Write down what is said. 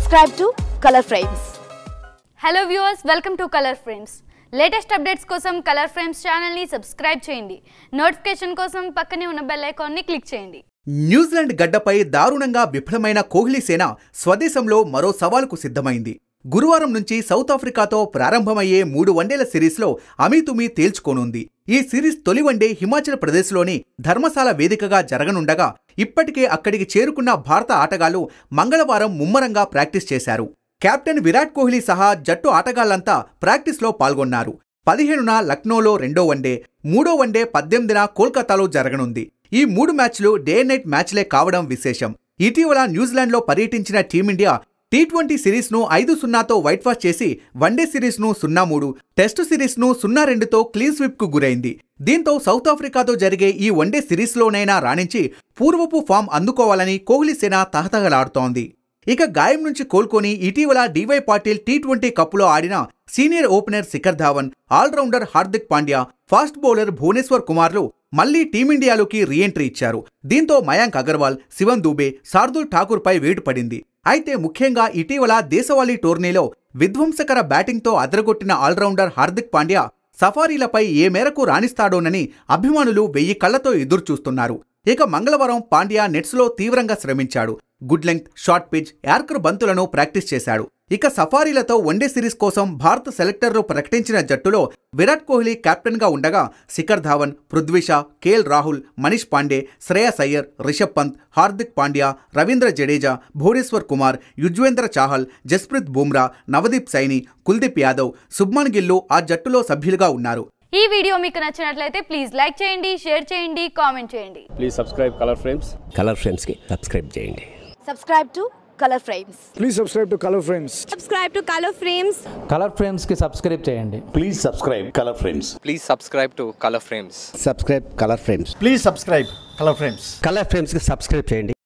Subscribe to Color Frames. Hello viewers welcome to Color Frames latest updates కోసం Color Frames ఛానల్ని subscribe చేయండి notification కోసం పక్కనే ఉన్న బెల్ ఐకాన్ని క్లిక్ చేయండి న్యూజిలాండ్ గడ్డపై దారుణంగా విఫలమైన కోహ్లీ సేన స్వదేశంలో మరో సవాలుకు సిద్ధమైంది గురువారం నుంచి సౌత్ ఆఫ్రికాతో ప్రారంభమయ్యే మూడు వన్డేల సిరీస్లో అమీతుమీ తేల్చుకోనుంది ఈ సిరీస్ తొలి వన్డే హిమాచల్ ప్రదేశ్లోని ధర్మశాల వేదికగా జరగనుండగా ఇప్పటికే అక్కడికి చేరుకున్న భారత ఆటగాళ్లు మంగళవారం ముమ్మరంగా ప్రాక్టీస్ చేశారు కెప్టెన్ విరాట్ కోహ్లీ సహా జట్టు ఆటగాళ్లంతా ప్రాక్టీస్లో పాల్గొన్నారు పదిహేనున లక్నోలో రెండో వన్డే మూడో వన్డే పద్దెనిమిదిన కోల్కతాలో జరగనుంది ఈ మూడు మ్యాచ్లు డే నైట్ మ్యాచ్లే కావడం విశేషం ఇటీవల న్యూజిలాండ్లో పర్యటించిన టీమిండియా టీ ట్వంటీ సిరీస్ను ఐదు సున్నాతో వైట్ వాష్ చేసి వన్డే సిరీస్ను సున్నా మూడు టెస్టు సిరీస్ను సున్నా రెండుతో క్లీన్ స్విప్కు గురైంది దీంతో సౌత్ ఆఫ్రికాతో జరిగే ఈ వన్డే సిరీస్లోనైనా రాణించి పూర్వపు ఫామ్ అందుకోవాలని కోహ్లీ సేన తహతహలాడుతోంది ఇక గాయం నుంచి కోలుకొని ఇటీవల డివై పాటిల్ టీ ట్వంటీ కప్లో ఆడిన senior opener Shikhar Dhawan allrounder Hardik Pandya fast bowler Bhuvneshwar కుమార్లు మళ్లీ టీమిండియాలోకి రీఎంట్రీ ఇచ్చారు దీంతో మయాంక్ అగర్వాల్ శివన్ దూబే శార్దుల్ ఠాకూర్పై వేటు పడింది అయితే ముఖ్యంగా ఇటీవల దేశవాళీ టోర్నీలో విధ్వంసకర బ్యాటింగ్తో అదరగొట్టిన ఆల్రౌండర్ హార్దిక్ పాండ్యా సఫారీలపై ఏ మేరకు రాణిస్తాడోనని అభిమానులు వెయ్యి కళ్లతో ఎదురుచూస్తున్నారు ఇక మంగళవారం పాండ్యా నెట్స్లో తీవ్రంగా శ్రమించాడు good length short pitch yorker బంతులను ప్రాక్టీస్ చేశాడు ఇక సఫారీలతో వన్డే సిరీస్ కోసం భారత సెలెక్టర్లు ప్రకటించిన జట్టులో విరాట్ కోహ్లీ కెప్టెన్గా ఉండగా శిఖర్ ధావన్ పృథ్వీ షా కేఎల్ రాహుల్ మనీష్ పాండే శ్రేయస్ అయ్యర్ రిషబ్ పంత్ హార్దిక్ పాండ్యా రవీంద్ర జడేజా భువనేశ్వర్ కుమార్ యుజ్వేంద్ర చాహల్ జస్ప్రీత్ బుమ్రా నవదీప్ సైని కుల్దీప్ యాదవ్ శుభ్మన్ గిల్లు ఆ జట్టులో సభ్యులుగా ఉన్నారు ఈ వీడియో మీకు నచ్చినట్లయితే ప్లీజ్ లైక్ చేయండి షేర్ చేయండి కామెంట్ చేయండి please subscribe Color Frames Color ఫ్రేమ్స్కి subscribe చేయండి Subscribe to Color Frames. Please subscribe to Color Frames. subscribe to Color Frames. Color ఫ్రేమ్స్కి subscribe చేయండి Please subscribe Color Frames. Please subscribe to Color Frames. Subscribe Color Frames Please subscribe Color Frames. Color ఫ్రేమ్స్కి subscribe చేయండి